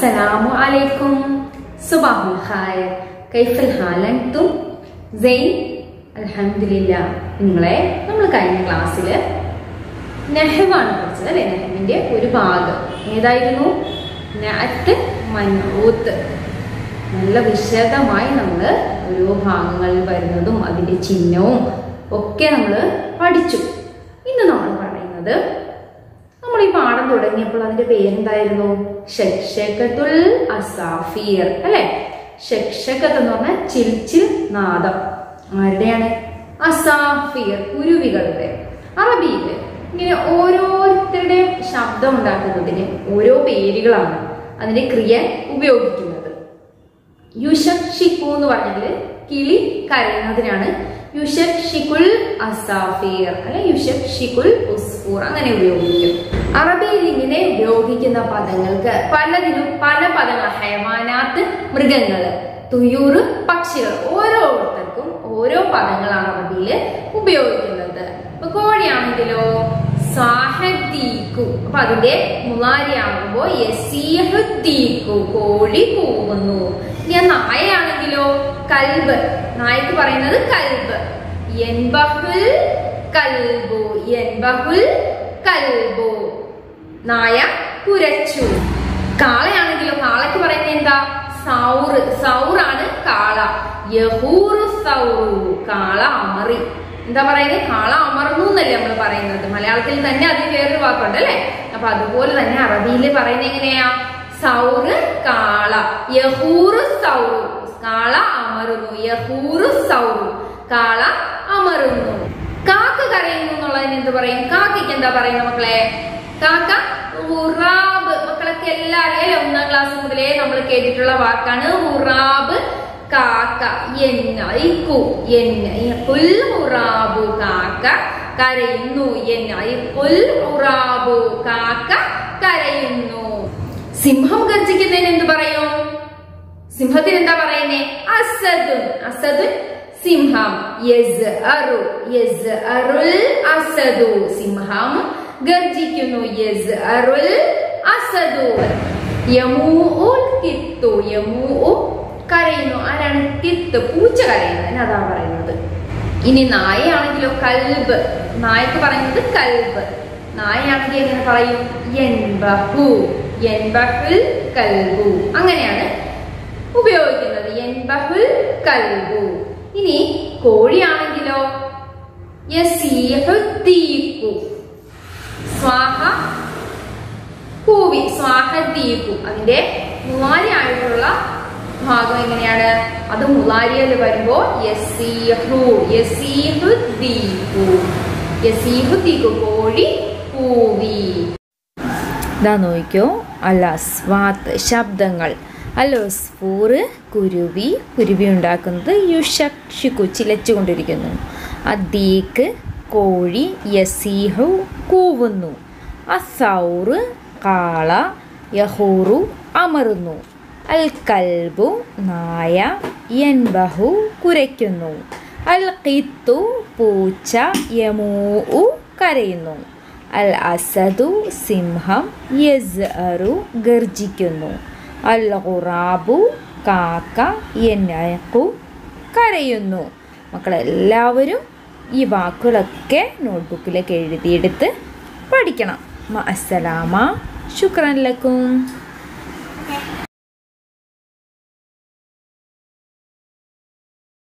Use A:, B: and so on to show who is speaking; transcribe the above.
A: السلام عليكم صباح الخير كيف الحال أنتم زين الحمد لله നിങ്ങളെ നമ്മൾ കഴിഞ്ഞ ക്ലാസ്സിൽ നെഹവാണ് പഠിച്ചത് അല്ലെ നെഹവിന്റെ ഒരു ഭാഗം ഏതായിരുന്നു നഅത്ത് മൻഊത്ത് നല്ല വിശദമായി നമ്മൾ ഓരോ ഭാഗങ്ങളിൽ വരുന്നതും അതിന്റെ ചിഹ്നവും ഒക്കെ നമ്മൾ പഠിച്ചു ഇന്ന് നമ്മൾ പറയുന്നത് നമ്മൾ ഈ പാഠം തുടങ്ങിയപ്പോൾ അതിന്റെ പേരെന്തായിരുന്നു ഷക്ഷകത്തുൽ അസാഫിയർ അല്ലെ ഷക്ഷകത്ത് എന്ന് പറഞ്ഞാൽ ചിൽച്ചിൽ നാദം ആരുടെയാണ് അസാഫിയർ കുരുവികളുടെ അറബിയില് ഇങ്ങനെ ഓരോരുത്തരുടെയും ശബ്ദം ഉണ്ടാക്കുന്നതിന് ഓരോ പേരുകളാണ് അതിന്റെ ക്രിയ ഉപയോഗിക്കുന്നത് യുഷക്ഷിക്കു എന്ന് പറഞ്ഞാല് കിളി കരയുന്നതിനാണ് യുഷക്ഷിക്കുൽ അസാഫീർ അല്ലെ യുഷക്ഷിക്കുൽ ഉസ്ഫൂർ അങ്ങനെ ഉപയോഗിക്കും അറബിയിൽ ഇങ്ങനെ ഉപയോഗിക്കുന്ന പദങ്ങൾക്ക് പലതിനും പല പദങ്ങൾ ഹയമാനാത്ത് മൃഗങ്ങള് തുയൂറ് പക്ഷികൾ ഓരോരുത്തർക്കും ഓരോ പദങ്ങളാണ് അറബിയിൽ ഉപയോഗിക്കുന്നത് ഇപ്പൊ കോഴിയാണെങ്കിലോ സാഹദ്ദീക്കു അപ്പൊ അതിന്റെ മുലാരിയാകുമ്പോ യസീഹുദ്ദീക്കു കോഴി കൂവുന്നു ഇനി നായയാണെങ്കിലോ കൽബ് നായ്ക്ക് പറയുന്നത് കൽബ് എൻബഹുൽ കൽബു എൻബഹുൽ കൽബു നായ കുരച്ചു കാളയാണെങ്കിലോ കാളയ്ക്ക് പറയുന്നത് എന്താ സൗറ് സൗറാണ് കാള യഹൂറു സൗറു കാള അമറി എന്താ പറയുന്നത് കാള അമർന്നു എന്നല്ലേ നമ്മൾ പറയുന്നത് മലയാളത്തിൽ തന്നെ അതിന് വേറൊരു വാക്കുണ്ട് അല്ലെ അപ്പൊ അതുപോലെ തന്നെ അറബിയിൽ പറയുന്നത് എങ്ങനെയാ സൗറ് കാള യഹൂറ് സൗറു കാള അമറുന്നു യഹൂറ് സൗറു കാള അമറുന്നു കാക്ക കരയുന്നു എന്നുള്ളതിന് എന്ത് പറയും കാക്കയ്ക്ക് എന്താ പറയുന്നത് മക്കളെ കാക്ക ഉറാബ് മക്കളൊക്കെ എല്ലാം അറിയാലോ ഒന്നാം ക്ലാസ് മുതലേ നമ്മൾ കേട്ടിട്ടുള്ള വാക്കാണ് ഉറാബ് കാക്ക എന്നൈക്കു എന്നൈക്കുൽ ഉറാബു കാക്ക കരയുന്നു എന്നൈക്കുൽ ഉറാബു കാക്ക കരയുന്നു സിംഹം ഗർജിക്കുന്നതിന് എന്ത് പറയും സിംഹത്തിന് എന്താ പറയുന്നേ അസദുൻ അസദുൻ സിംഹം യസ് അറു യസ് അറുൽ അസദു സിംഹം ഗർജിക്കുന്നു യസ് അറുൽ അസദു യമൂഉൽ കിത്തു യമൂഉ കരയുന്നു ആരാണ് കിത്ത് പൂച്ച കരയുന്നത് അതാ പറയുന്നത് ഇനി നായയാണെങ്കിലോ കൽബ് നായക്ക് പറയുന്നത് കൽബ് നായയാണെങ്കിൽ എങ്ങനെ പറയും എൻബഹു എൻബഹുൽ കൽബു അങ്ങനെയാണ് ഉപയോഗിക്കുന്നത് എൻബഹുൽ കൽബു ഇനി കോഴിയാണെങ്കിലോ യസീഹുദ്ദീഖു സ്വാഹ കൂവി സ്വാഹദ്ദീഖു അതിന്റെ മുലാരിയായിട്ടുള്ള ഭാഗം എങ്ങനെയാണ് അത് മുലാരിയൽ വരുമ്പോ യസീഹു യസീഹുദ്ദീഖു യസീഹുദ്ദീഖു കോഴി കൂവി
B: ഇതാ നോക്കിയോ അല്ല സ്വാത്ത് ശബ്ദങ്ങൾ അലോസ്ഫൂർ കുരുവി കുരുവി ഉണ്ടാക്കുന്നത് യുഷക്ഷിക്കു ചിലച്ചുകൊണ്ടിരിക്കുന്നു അദ്ദീക്ക് കോഴി യസീഹു കൂവുന്നു അസൗറ് കാള യഹൂറു അമറുന്നു അൽ കൽബു നായ യൻബഹു കുരയ്ക്കുന്നു അൽ ഖിത്തു പൂച്ച യമൂ കരയുന്നു അൽ അസദു സിംഹം യസ്അറു ഗർജിക്കുന്നു അൽ ഖുറാബു കാക്ക യനഖു കരയുന്നു മക്കളെല്ലാവരും ഈ വാക്കുകളൊക്കെ നോട്ട്ബുക്കിലേക്ക് എഴുതിയെടുത്ത് പഠിക്കണം അസ്സലാമ ശുക്രൻ ലക്കും